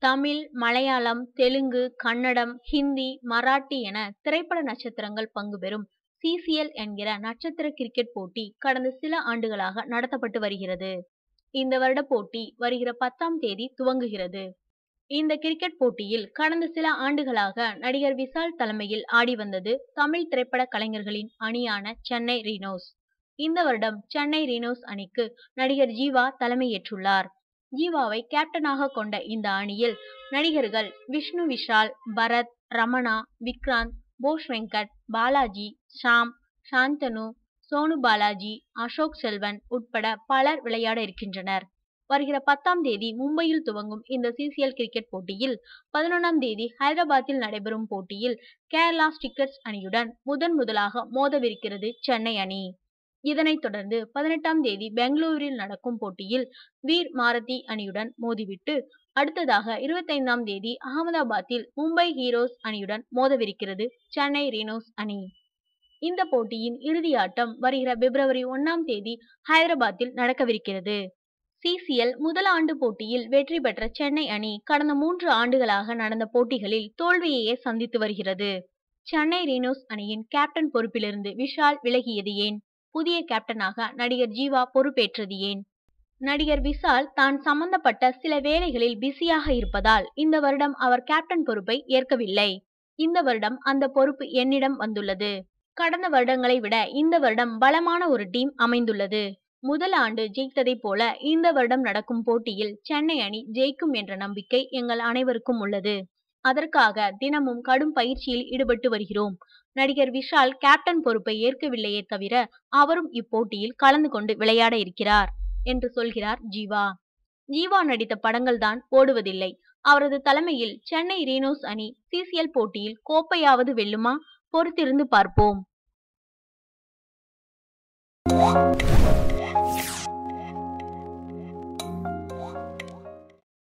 தமிழ் மலையாளம் தெலுங்கு கன்னடம் ஹிந்தி மராட்டி என திரைப்பட நட்சத்திரங்கள் பங்கு பெறும் சிசிஎல் என்கிற நட்சத்திர கிரிக்கெட் போட்டி கடந்த சில ஆண்டுகளாக நடத்தப்பட்டு வருகிறது இந்த வருட போட்டி வருகிற பத்தாம் தேதி துவங்குகிறது இந்த கிரிக்கெட் போட்டியில் கடந்த சில ஆண்டுகளாக நடிகர் விசால் தலைமையில் ஆடி வந்தது தமிழ் திரைப்பட கலைஞர்களின் அணியான சென்னை ரீனோஸ் இந்த வருடம் சென்னை ரீனோஸ் அணிக்கு நடிகர் ஜீவா தலைமையேற்றுள்ளார் ஜீவாவை கேப்டனாக கொண்ட இந்த அணியில் நடிகர்கள் விஷ்ணு விஷால் பரத் ரமணா விக்ராந்த் போஸ் வெங்கட் பாலாஜி ஷாம் சாந்தனு சோனு பாலாஜி அசோக் செல்வன் உட்பட பலர் விளையாட இருக்கின்றனர் வருகிற பத்தாம் தேதி மும்பையில் துவங்கும் இந்த சிசிஎல் கிரிக்கெட் போட்டியில் பதினொன்றாம் தேதி ஹைதராபாத்தில் நடைபெறும் போட்டியில் கேரளா ஸ்டிக்கர்ஸ் அணியுடன் முதன் முதலாக மோதவிருக்கிறது சென்னை அணி இதனைத் தொடர்ந்து பதினெட்டாம் தேதி பெங்களூரில் நடக்கும் போட்டியில் வீர் மாரதி அணியுடன் மோதிவிட்டு அடுத்ததாக இருபத்தைந்தாம் தேதி அகமதாபாத்தில் மும்பை ஹீரோஸ் அணியுடன் மோதவிருக்கிறது சென்னை ரீனோஸ் அணி இந்த போட்டியின் இறுதி ஆட்டம் வருகிற பிப்ரவரி ஒன்னாம் தேதி ஹைதராபாத்தில் நடக்கவிருக்கிறது சிசிஎல் முதல் ஆண்டு போட்டியில் வெற்றி பெற்ற சென்னை அணி கடந்த மூன்று ஆண்டுகளாக நடந்த போட்டிகளில் தோல்வியையே சந்தித்து வருகிறது சென்னை ரீனோஸ் அணியின் கேப்டன் பொறுப்பிலிருந்து விஷால் விலகியது ஏன் புதிய கேப்டனாக நடிகர் ஜீவா பொறுப்பேற்றது ஏன் நடிகர் விஷால் தான் சம்பந்தப்பட்ட சில வேலைகளில் பிஸியாக இருப்பதால் இந்த வருடம் அவர் கேப்டன் பொறுப்பை ஏற்கவில்லை இந்த வருடம் அந்த பொறுப்பு என்னிடம் வந்துள்ளது கடந்த வருடங்களை விட இந்த வருடம் பலமான ஒரு டீம் அமைந்துள்ளது முதல் ஆண்டு ஜெயித்ததைப் போல இந்த வருடம் நடக்கும் போட்டியில் சென்னை அணி ஜெயிக்கும் என்ற நம்பிக்கை எங்கள் அனைவருக்கும் உள்ளது அதற்காக தினமும் கடும் பயிற்சியில் ஈடுபட்டு வருகிறோம் நடிகர் விஷால் கேப்டன் பொறுப்பை ஏற்கவில்லையே தவிர அவரும் இப்போட்டியில் கலந்து கொண்டு விளையாட இருக்கிறார் என்று சொல்கிறார் ஜீவா ஜீவா நடித்த படங்கள் தான் ஓடுவதில்லை அவரது தலைமையில் சென்னை ரீனோஸ் அணி சிசிஎல் போட்டியில் கோப்பையாவது வெல்லுமா பொறுத்திருந்து பார்ப்போம்